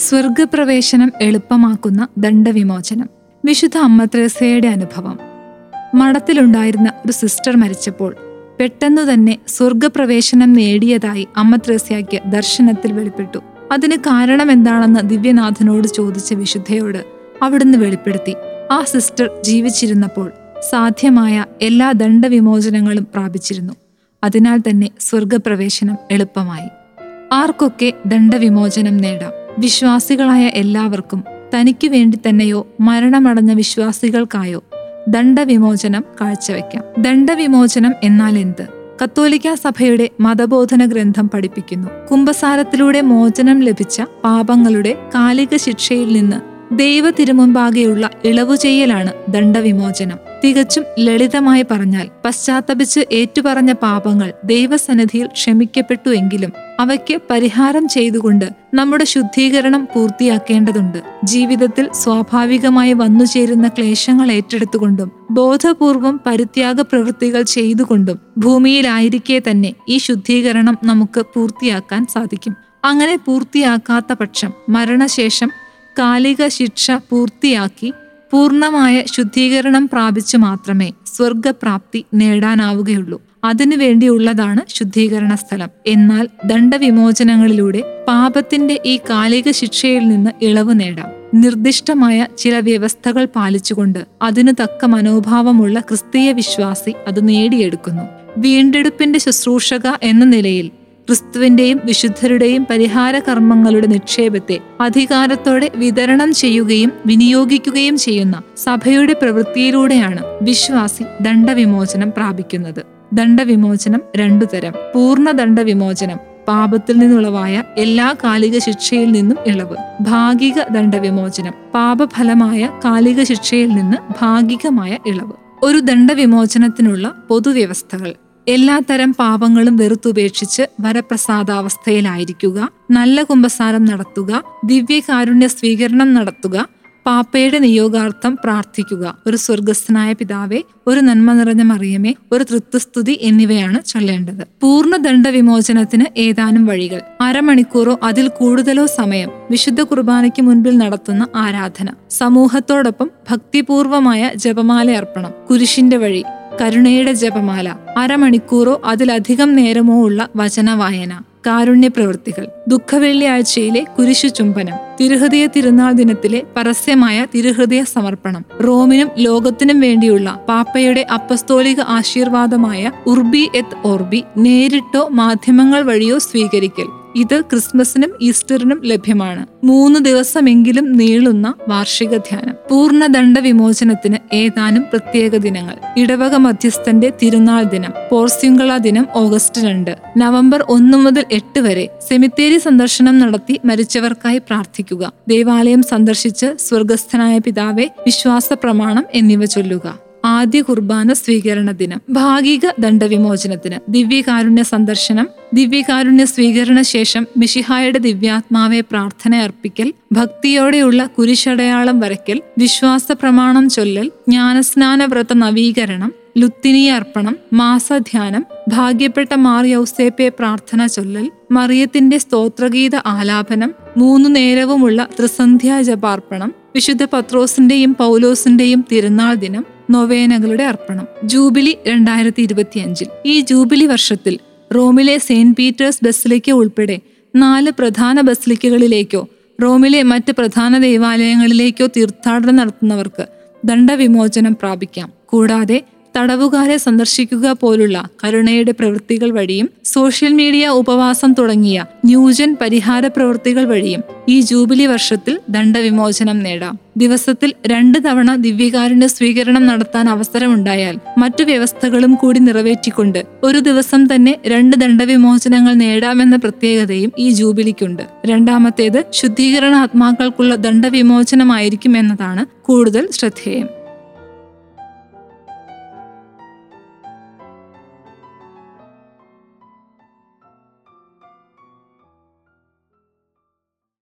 സ്വർഗപ്രവേശനം എളുപ്പമാക്കുന്ന ദണ്ഡവിമോചനം വിശുദ്ധ അമ്മ ത്രേസ്യയുടെ അനുഭവം മഠത്തിലുണ്ടായിരുന്ന ഒരു സിസ്റ്റർ മരിച്ചപ്പോൾ പെട്ടെന്നു തന്നെ സ്വർഗപ്രവേശനം നേടിയതായി അമ്മ ത്രേസ്യയ്ക്ക് ദർശനത്തിൽ വെളിപ്പെട്ടു അതിന് കാരണം എന്താണെന്ന് ദിവ്യനാഥനോട് ചോദിച്ച വിശുദ്ധയോട് അവിടുന്ന് വെളിപ്പെടുത്തി ആ സിസ്റ്റർ ജീവിച്ചിരുന്നപ്പോൾ സാധ്യമായ എല്ലാ ദണ്ഡവിമോചനങ്ങളും പ്രാപിച്ചിരുന്നു അതിനാൽ തന്നെ സ്വർഗപ്രവേശനം എളുപ്പമായി ആർക്കൊക്കെ ദണ്ഡവിമോചനം നേടാം വിശ്വാസികളായ എല്ലാവർക്കും തനിക്കു വേണ്ടി തന്നെയോ മരണമടഞ്ഞ വിശ്വാസികൾക്കായോ ദണ്ഡവിമോചനം കാഴ്ചവെക്കാം ദണ്ഡവിമോചനം എന്നാൽ എന്ത് കത്തോലിക്ക സഭയുടെ മതബോധന ഗ്രന്ഥം പഠിപ്പിക്കുന്നു കുംഭസാരത്തിലൂടെ മോചനം ലഭിച്ച പാപങ്ങളുടെ കാലിക ശിക്ഷയിൽ നിന്ന് ദൈവ തിരുമുമ്പാകെയുള്ള ഇളവു ചെയ്യലാണ് ദണ്ഡവിമോചനം തികച്ചും ലളിതമായി പറഞ്ഞാൽ പശ്ചാത്തപിച്ച് ഏറ്റുപറഞ്ഞ പാപങ്ങൾ ദൈവസന്നിധിയിൽ ക്ഷമിക്കപ്പെട്ടു എങ്കിലും അവയ്ക്ക് പരിഹാരം ചെയ്തുകൊണ്ട് നമ്മുടെ ശുദ്ധീകരണം പൂർത്തിയാക്കേണ്ടതുണ്ട് ജീവിതത്തിൽ സ്വാഭാവികമായി വന്നുചേരുന്ന ക്ലേശങ്ങൾ ഏറ്റെടുത്തുകൊണ്ടും ബോധപൂർവം പരിത്യാഗ പ്രവൃത്തികൾ ചെയ്തുകൊണ്ടും ഭൂമിയിലായിരിക്കെ തന്നെ ഈ ശുദ്ധീകരണം നമുക്ക് പൂർത്തിയാക്കാൻ സാധിക്കും അങ്ങനെ പൂർത്തിയാക്കാത്ത പക്ഷം മരണശേഷം കാലിക ശിക്ഷ പൂർത്തിയാക്കി പൂർണ്ണമായ ശുദ്ധീകരണം പ്രാപിച്ചു മാത്രമേ സ്വർഗപ്രാപ്തി നേടാനാവുകയുള്ളൂ അതിനു വേണ്ടിയുള്ളതാണ് ശുദ്ധീകരണ സ്ഥലം എന്നാൽ ദണ്ഡവിമോചനങ്ങളിലൂടെ പാപത്തിന്റെ ഈ കാലിക ശിക്ഷയിൽ നിന്ന് ഇളവ് നേടാം നിർദ്ദിഷ്ടമായ ചില വ്യവസ്ഥകൾ പാലിച്ചുകൊണ്ട് അതിനു തക്ക മനോഭാവമുള്ള ക്രിസ്തീയ വിശ്വാസി അത് നേടിയെടുക്കുന്നു വീണ്ടെടുപ്പിന്റെ ശുശ്രൂഷക എന്ന നിലയിൽ ക്രിസ്തുവിന്റെയും വിശുദ്ധരുടെയും പരിഹാര കർമ്മങ്ങളുടെ നിക്ഷേപത്തെ അധികാരത്തോടെ വിതരണം ചെയ്യുകയും വിനിയോഗിക്കുകയും ചെയ്യുന്ന സഭയുടെ പ്രവൃത്തിയിലൂടെയാണ് വിശ്വാസി ദണ്ഡവിമോചനം പ്രാപിക്കുന്നത് ദണ്ഡവിമോചനം രണ്ടു തരം പൂർണ്ണ ദണ്ഡവിമോചനം പാപത്തിൽ നിന്നുളവായ എല്ലാ കാലിക ശിക്ഷയിൽ നിന്നും ഇളവ് ഭാഗിക ദണ്ഡവിമോചനം പാപഫലമായ കാലിക ശിക്ഷയിൽ നിന്ന് ഭാഗികമായ ഇളവ് ഒരു ദണ്ഡവിമോചനത്തിനുള്ള പൊതുവ്യവസ്ഥകൾ എല്ലാത്തരം പാപങ്ങളും വെറുത്തുപേക്ഷിച്ച് വരപ്രസാദാവസ്ഥയിലായിരിക്കുക നല്ല കുംഭസാരം നടത്തുക ദിവ്യകാരുണ്യ സ്വീകരണം നടത്തുക പാപ്പയുടെ നിയോഗാർത്ഥം പ്രാർത്ഥിക്കുക ഒരു സ്വർഗസ്ഥനായ പിതാവെ ഒരു നന്മ നിറഞ്ഞ മറിയമേ ഒരു തൃത്വസ്തുതി എന്നിവയാണ് ചൊല്ലേണ്ടത് പൂർണ്ണദണ്ഡ വിമോചനത്തിന് ഏതാനും വഴികൾ അരമണിക്കൂറോ അതിൽ കൂടുതലോ സമയം വിശുദ്ധ കുർബാനയ്ക്ക് മുൻപിൽ നടത്തുന്ന ആരാധന സമൂഹത്തോടൊപ്പം ഭക്തിപൂർവമായ ജപമാല അർപ്പണം കുരിശിന്റെ വഴി കരുണയുടെ ജപമാല അരമണിക്കൂറോ അതിലധികം നേരമോ ഉള്ള വചനവായന കാരുണ്യ പ്രവൃത്തികൾ ദുഃഖവെള്ളിയാഴ്ചയിലെ കുരിശു ചുംബനം തിരുഹൃദയ തിരുനാൾ ദിനത്തിലെ പരസ്യമായ തിരുഹൃദയ സമർപ്പണം റോമിനും ലോകത്തിനും വേണ്ടിയുള്ള പാപ്പയുടെ അപ്പസ്തോലിക ആശീർവാദമായ ഉർബി എത്ത് ഓർബി നേരിട്ടോ മാധ്യമങ്ങൾ വഴിയോ സ്വീകരിക്കൽ ഇത് ക്രിസ്മസിനും ഈസ്റ്ററിനും ലഭ്യമാണ് മൂന്ന് ദിവസമെങ്കിലും നീളുന്ന വാർഷിക ധ്യാനം പൂർണ്ണദണ്ഡ വിമോചനത്തിന് ഏതാനും പ്രത്യേക ദിനങ്ങൾ ഇടവക മധ്യസ്ഥന്റെ തിരുനാൾ ദിനം പോർസ്യുങ്കള ദിനം ഓഗസ്റ്റ് രണ്ട് നവംബർ ഒന്ന് മുതൽ എട്ട് വരെ സെമിത്തേരി സന്ദർശനം നടത്തി മരിച്ചവർക്കായി പ്രാർത്ഥിക്കുക ദേവാലയം സന്ദർശിച്ച് സ്വർഗസ്ഥനായ പിതാവെ വിശ്വാസ പ്രമാണം എന്നിവ ചൊല്ലുക ആദ്യ കുർബാന സ്വീകരണ ദിനം ഭാഗിക ദണ്ഡവിമോചനത്തിന് ദിവ്യകാരുണ്യ സന്ദർശനം ദിവ്യകാരുണ്യ സ്വീകരണ ശേഷം മിഷിഹായുടെ ദിവ്യാത്മാവെ പ്രാർത്ഥന അർപ്പിക്കൽ ഭക്തിയോടെയുള്ള കുരിശടയാളം വരയ്ക്കൽ വിശ്വാസ പ്രമാണം ചൊല്ലൽ ജ്ഞാനസ്നാന വ്രത നവീകരണം ലുത്തിനി അർപ്പണം മാസധ്യാനം ഭാഗ്യപ്പെട്ട മാർ യൗസേപ്പെ പ്രാർത്ഥന ചൊല്ലൽ മറിയത്തിന്റെ സ്തോത്രഗീത ആലാപനം മൂന്നു നേരവുമുള്ള ത്രിസന്ധ്യാ ജപാർപ്പണം വിശുദ്ധ പത്രോസിന്റെയും പൗലോസിന്റെയും തിരുനാൾ ദിനം നൊവേനകളുടെ അർപ്പണം ജൂബിലി രണ്ടായിരത്തി ഇരുപത്തിയഞ്ചിൽ ഈ ജൂബിലി വർഷത്തിൽ റോമിലെ സെയിന്റ് പീറ്റേഴ്സ് ബസിലിക്ക ഉൾപ്പെടെ നാല് പ്രധാന ബസിലിക്കകളിലേക്കോ റോമിലെ മറ്റ് പ്രധാന ദേവാലയങ്ങളിലേക്കോ തീർത്ഥാടനം നടത്തുന്നവർക്ക് ദണ്ഡവിമോചനം പ്രാപിക്കാം കൂടാതെ തടവുകാരെ സന്ദർശിക്കുക പോലുള്ള കരുണയുടെ പ്രവൃത്തികൾ വഴിയും സോഷ്യൽ മീഡിയ ഉപവാസം തുടങ്ങിയ ന്യൂജൻ പരിഹാര പ്രവൃത്തികൾ വഴിയും ഈ ജൂബിലി വർഷത്തിൽ ദണ്ഡവിമോചനം നേടാം ദിവസത്തിൽ രണ്ട് തവണ ദിവ്യകാരുണ്യ സ്വീകരണം നടത്താൻ അവസരമുണ്ടായാൽ മറ്റു വ്യവസ്ഥകളും കൂടി നിറവേറ്റിക്കൊണ്ട് ഒരു ദിവസം തന്നെ രണ്ട് ദണ്ഡവിമോചനങ്ങൾ നേടാമെന്ന പ്രത്യേകതയും ഈ ജൂബിലിക്കുണ്ട് രണ്ടാമത്തേത് ശുദ്ധീകരണ ആത്മാക്കൾക്കുള്ള ദണ്ഡവിമോചനമായിരിക്കും എന്നതാണ് കൂടുതൽ ശ്രദ്ധേയം